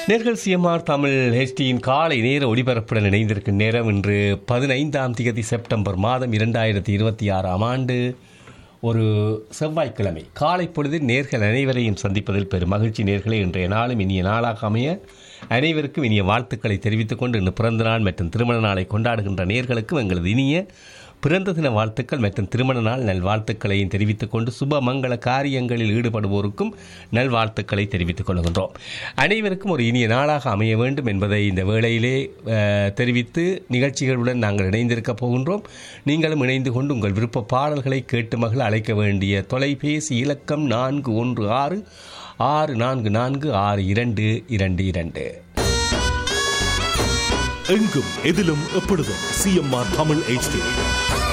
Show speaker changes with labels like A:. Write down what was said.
A: நேர்கள் சிஎம்ஆர் தமிழ் ஹெச்டியின் காலை நேர ஒளிபரப்புடன் இணைந்திருக்கும் நேரம் இன்று பதினைந்தாம் தேதி செப்டம்பர் மாதம் இரண்டாயிரத்தி இருபத்தி ஆறாம் ஆண்டு ஒரு செவ்வாய்க்கிழமை காலை பொழுதில் நேர்கள் அனைவரையும் சந்திப்பதில் பெரும் மகிழ்ச்சி நேர்களே இன்றைய நாளும் இனிய நாளாக அமைய அனைவருக்கும் இனிய வாழ்த்துக்களை தெரிவித்துக் கொண்டு இன்று பிறந்த நாள் மற்றும் திருமண நாளை கொண்டாடுகின்ற நேர்களுக்கும் எங்களது இனிய பிறந்த தின வாழ்த்துக்கள் மற்றும் திருமண நாள் நல்வாழ்த்துக்களையும் தெரிவித்துக் கொண்டு சுப மங்கள காரியங்களில் ஈடுபடுவோருக்கும் நல்வாழ்த்துக்களை தெரிவித்துக் கொள்கின்றோம் அனைவருக்கும் ஒரு இனிய நாளாக அமைய வேண்டும் என்பதை இந்த வேளையிலே அஹ், தெரிவித்து நிகழ்ச்சிகளுடன் நாங்கள் இணைந்திருக்க போகின்றோம் நீங்களும் இணைந்து கொண்டு உங்கள் விருப்ப பாடல்களை கேட்டு மகள் அழைக்க வேண்டிய தொலைபேசி இலக்கம் நான்கு ஒன்று ஆறு ஆறு நான்கு நான்கு ஆறு இரண்டு இரண்டு இரண்டு
B: எங்கும் எதிலும் எப்பொழுதும் சிஎம்ஆர் தமிழ் HD